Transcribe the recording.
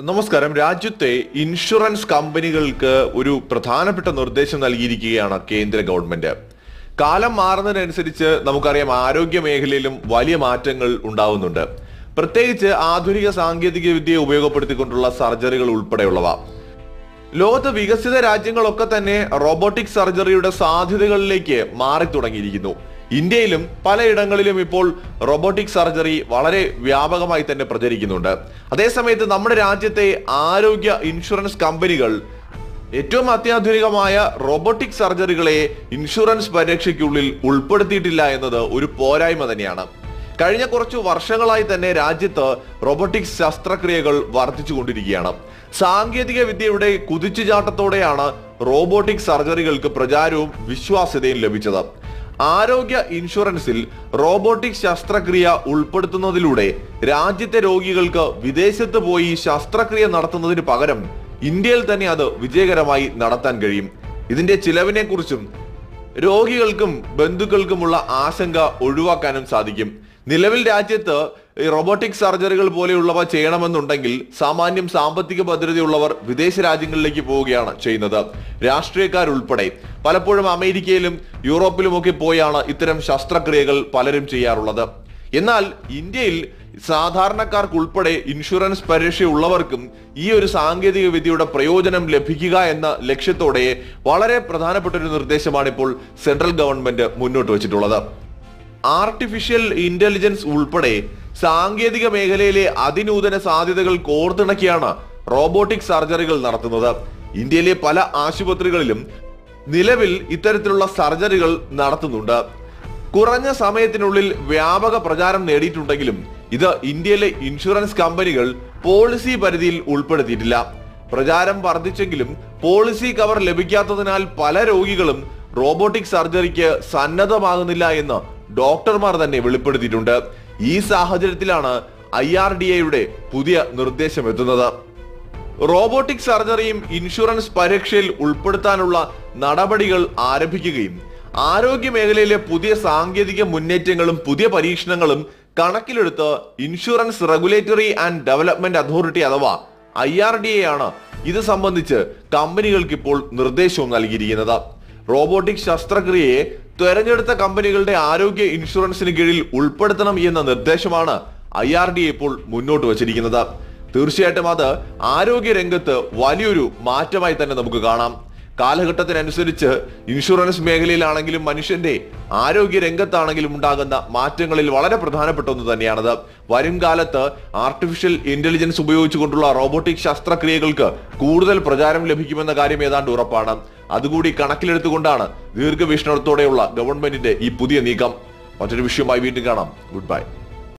നമസ്കാരം രാജ്യത്തെ ഇൻഷുറൻസ് കമ്പനികൾക്ക് ഒരു പ്രധാനപ്പെട്ട നിർദ്ദേശം നൽകിയിരിക്കുകയാണ് കേന്ദ്ര ഗവൺമെന്റ് കാലം മാറുന്നതിനനുസരിച്ച് നമുക്കറിയാം ആരോഗ്യ മേഖലയിലും വലിയ മാറ്റങ്ങൾ ഉണ്ടാവുന്നുണ്ട് പ്രത്യേകിച്ച് ആധുനിക സാങ്കേതിക വിദ്യ ഉപയോഗപ്പെടുത്തിക്കൊണ്ടുള്ള സർജറികൾ ഉൾപ്പെടെയുള്ളവ ലോകത്ത് വികസിത രാജ്യങ്ങളൊക്കെ തന്നെ റോബോട്ടിക് സർജറിയുടെ സാധ്യതകളിലേക്ക് മാറി തുടങ്ങിയിരിക്കുന്നു ഇന്ത്യയിലും പലയിടങ്ങളിലും ഇപ്പോൾ റോബോട്ടിക് സർജറി വളരെ വ്യാപകമായി തന്നെ പ്രചരിക്കുന്നുണ്ട് അതേസമയത്ത് നമ്മുടെ രാജ്യത്തെ ആരോഗ്യ ഇൻഷുറൻസ് കമ്പനികൾ ഏറ്റവും അത്യാധുനികമായ റോബോട്ടിക് സർജറികളെ ഇൻഷുറൻസ് പരിരക്ഷയ്ക്കുള്ളിൽ ഉൾപ്പെടുത്തിയിട്ടില്ല എന്നത് ഒരു പോരായ്മ തന്നെയാണ് കഴിഞ്ഞ കുറച്ചു വർഷങ്ങളായി തന്നെ രാജ്യത്ത് റോബോട്ടിക്സ് ശസ്ത്രക്രിയകൾ വർദ്ധിച്ചുകൊണ്ടിരിക്കുകയാണ് സാങ്കേതിക വിദ്യയുടെ കുതിച്ചുചാട്ടത്തോടെയാണ് റോബോട്ടിക് സർജറികൾക്ക് പ്രചാരവും വിശ്വാസ്യതയും ലഭിച്ചത് ആരോഗ്യ ഇൻഷുറൻസിൽ റോബോട്ടിക് ശസ്ത്രക്രിയ ഉൾപ്പെടുത്തുന്നതിലൂടെ രാജ്യത്തെ രോഗികൾക്ക് വിദേശത്ത് പോയി ശസ്ത്രക്രിയ നടത്തുന്നതിന് പകരം ഇന്ത്യയിൽ തന്നെ അത് വിജയകരമായി നടത്താൻ കഴിയും ഇതിന്റെ ചിലവിനെ കുറിച്ചും രോഗികൾക്കും ബന്ധുക്കൾക്കുമുള്ള ആശങ്ക ഒഴിവാക്കാനും സാധിക്കും നിലവിൽ രാജ്യത്ത് ഈ റോബോട്ടിക് സർജറികൾ പോലെയുള്ളവ ചെയ്യണമെന്നുണ്ടെങ്കിൽ സാമാന്യം സാമ്പത്തിക ഭദ്രതയുള്ളവർ വിദേശ രാജ്യങ്ങളിലേക്ക് പോവുകയാണ് ചെയ്യുന്നത് രാഷ്ട്രീയക്കാരുൾപ്പെടെ പലപ്പോഴും അമേരിക്കയിലും യൂറോപ്പിലുമൊക്കെ പോയാണ് ഇത്തരം ശസ്ത്രക്രിയകൾ പലരും ചെയ്യാറുള്ളത് എന്നാൽ ഇന്ത്യയിൽ സാധാരണക്കാർക്കുൾപ്പെടെ ഇൻഷുറൻസ് പരിരക്ഷയുള്ളവർക്കും ഈ ഒരു സാങ്കേതിക വിദ്യയുടെ പ്രയോജനം ലഭിക്കുക എന്ന ലക്ഷ്യത്തോടെ വളരെ പ്രധാനപ്പെട്ട ഒരു നിർദ്ദേശമാണ് ഇപ്പോൾ സെൻട്രൽ ഗവൺമെന്റ് മുന്നോട്ട് വെച്ചിട്ടുള്ളത് ആർട്ടിഫിഷ്യൽ ഇന്റലിജൻസ് ഉൾപ്പെടെ സാങ്കേതിക മേഖലയിലെ അതിനൂതന സാധ്യതകൾ കോർത്തിണക്കിയാണ് റോബോട്ടിക് സർജറികൾ നടത്തുന്നത് ഇന്ത്യയിലെ പല ആശുപത്രികളിലും നിലവിൽ ഇത്തരത്തിലുള്ള സർജറികൾ നടത്തുന്നുണ്ട് കുറഞ്ഞ സമയത്തിനുള്ളിൽ വ്യാപക പ്രചാരം നേടിയിട്ടുണ്ടെങ്കിലും ഇത് ഇന്ത്യയിലെ ഇൻഷുറൻസ് കമ്പനികൾ പോളിസി പരിധിയിൽ ഉൾപ്പെടുത്തിയിട്ടില്ല പ്രചാരം വർദ്ധിച്ചെങ്കിലും പോളിസി കവർ ലഭിക്കാത്തതിനാൽ പല രോഗികളും റോബോട്ടിക് സർജറിക്ക് സന്നദ്ധമാകുന്നില്ല എന്ന് ഡോക്ടർമാർ തന്നെ വെളിപ്പെടുത്തിയിട്ടുണ്ട് ഈ സാഹചര്യത്തിലാണ് ഐ ആർ ഡി എയുടെ പുതിയ നിർദ്ദേശം എത്തുന്നത് റോബോട്ടിക് സർജറിയും ഇൻഷുറൻസ് പരിരക്ഷയിൽ ഉൾപ്പെടുത്താനുള്ള നടപടികൾ ആരംഭിക്കുകയും ആരോഗ്യ മേഖലയിലെ പുതിയ സാങ്കേതിക മുന്നേറ്റങ്ങളും പുതിയ പരീക്ഷണങ്ങളും കണക്കിലെടുത്ത് insurance regulatory and development authority അഥവാ ഐ ആർ ഡി എ ആണ് ഇത് സംബന്ധിച്ച് കമ്പനികൾക്ക് ഇപ്പോൾ നിർദ്ദേശവും നൽകിയിരിക്കുന്നത് റോബോട്ടിക് ശസ്ത്രക്രിയയെ തെരഞ്ഞെടുത്ത കമ്പനികളുടെ ആരോഗ്യ ഇൻഷുറൻസിന് കീഴിൽ ഉൾപ്പെടുത്തണം എന്ന നിർദ്ദേശമാണ് ഐ ആർ ഡി എ ഇപ്പോൾ മുന്നോട്ട് വച്ചിരിക്കുന്നത് തീർച്ചയായിട്ടും അത് ആരോഗ്യ രംഗത്ത് വലിയൊരു മാറ്റമായി തന്നെ നമുക്ക് കാണാം കാലഘട്ടത്തിനനുസരിച്ച് ഇൻഷുറൻസ് മേഖലയിലാണെങ്കിലും മനുഷ്യന്റെ ആരോഗ്യ രംഗത്താണെങ്കിലും ഉണ്ടാകുന്ന മാറ്റങ്ങളിൽ വളരെ പ്രധാനപ്പെട്ട ഒന്ന് തന്നെയാണത് വരും കാലത്ത് ആർട്ടിഫിഷ്യൽ ഇന്റലിജൻസ് ഉപയോഗിച്ചുകൊണ്ടുള്ള റോബോട്ടിക് ശസ്ത്രക്രിയകൾക്ക് കൂടുതൽ പ്രചാരം ലഭിക്കുമെന്ന കാര്യം ഏതാണ്ട് ഉറപ്പാണ് അതുകൂടി കണക്കിലെടുത്തുകൊണ്ടാണ് ദീർഘവീക്ഷണത്തോടെയുള്ള ഗവൺമെന്റിന്റെ ഈ പുതിയ നീക്കം മറ്റൊരു വിഷയമായി വീണ്ടും കാണാം ഗുഡ് ബൈ